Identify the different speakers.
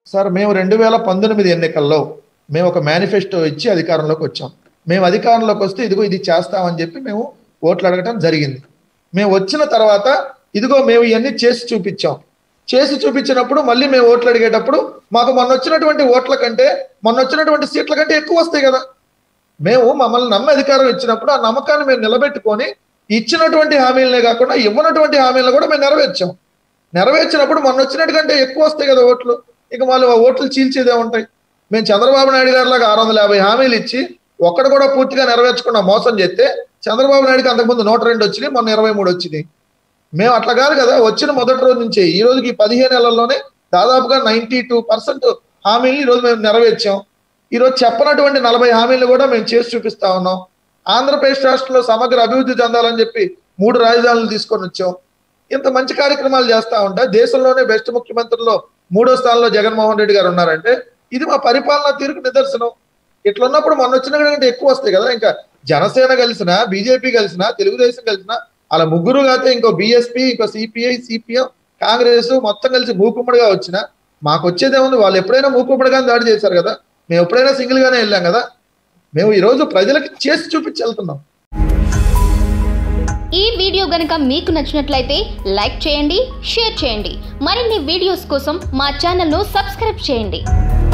Speaker 1: sir మేము రెండు వేల పంతొమ్మిది ఎన్నికల్లో మేము ఒక మేనిఫెస్టో ఇచ్చి అధికారంలోకి వచ్చాం మేము అధికారంలోకి వస్తే ఇదిగో ఇది చేస్తామని చెప్పి మేము ఓట్లు అడగటం జరిగింది మేము వచ్చిన తర్వాత ఇదిగో మేము ఇవన్నీ చేసి చూపించాం చేసి చూపించినప్పుడు మళ్ళీ మేము ఓట్లు అడిగేటప్పుడు మాకు మొన్న వచ్చినటువంటి ఓట్ల కంటే మొన్న వచ్చినటువంటి సీట్ల కంటే ఎక్కువ వస్తాయి కదా మేము మమ్మల్ని నమ్మి అధికారం ఇచ్చినప్పుడు ఆ నమ్మకాన్ని మేము నిలబెట్టుకొని ఇచ్చినటువంటి హామీలనే కాకుండా ఇవ్వనటువంటి హామీలను కూడా మేము నెరవేర్చాం నెరవేర్చినప్పుడు మొన్న వచ్చినట్టు కంటే ఎక్కువ వస్తాయి కదా ఓట్లు ఇక మళ్ళీ ఆ ఓట్లు చీల్చేదే ఉంటాయి మేము చంద్రబాబు నాయుడు గారి లాగా ఆరు వందల యాభై హామీలు ఇచ్చి ఒక్కడు కూడా పూర్తిగా నెరవేర్చకుండా మోసం చేస్తే చంద్రబాబు నాయుడుకి అంతకుముందు నూట రెండు వచ్చినాయి మొన్న ఇరవై మూడు వచ్చినాయి మేము అట్లా కాదు కదా వచ్చిన మొదటి రోజు నుంచి ఈ రోజుకి పదిహేను నెలల్లోనే దాదాపుగా నైన్టీ టూ పర్సెంట్ హామీలు ఈ రోజు మేము నెరవేర్చాం ఈ రోజు చెప్పనటువంటి నలభై హామీలు కూడా మేము చేసి చూపిస్తా ఉన్నాం ఆంధ్రప్రదేశ్ రాష్ట్రంలో సమగ్ర అభివృద్ధి చెందాలని చెప్పి మూడు రాజధానులు తీసుకొని వచ్చాం ఇంత మంచి కార్యక్రమాలు చేస్తా ఉంటా దేశంలోనే బెస్ట్ ముఖ్యమంత్రుల్లో మూడో స్థానంలో జగన్మోహన్ రెడ్డి గారు ఉన్నారంటే ఇది మా పరిపాలన తీరుకు నిదర్శనం ఇట్లా ఉన్నప్పుడు మొన్న వచ్చిన కంటే ఎక్కువ వస్తాయి కదా ఇంకా జనసేన కలిసిన బీజేపీ కలిసిన తెలుగుదేశం కలిసిన అలా ముగ్గురు కాకపోతే ఇంకో బీఎస్పీ ఇంకో సిపిఐ సిపిఎం కాంగ్రెస్ మొత్తం కలిసి మూకుమ్మడిగా వచ్చిన మాకు వచ్చేదే ఉంది వాళ్ళు ఎప్పుడైనా మూకుమ్మడిగానే దాడి చేశారు కదా మేము ఎప్పుడైనా సింగిల్ గానే వెళ్ళాం కదా మేము ఈ రోజు ప్రజలకి చేసి చూపించి వెళ్తున్నాం
Speaker 2: ఈ వీడియో గనుక మీకు నచ్చినట్లయితే లైక్ చేయండి షేర్ చేయండి మరిన్ని వీడియోస్ కోసం మా ఛానల్ను సబ్స్క్రైబ్ చేయండి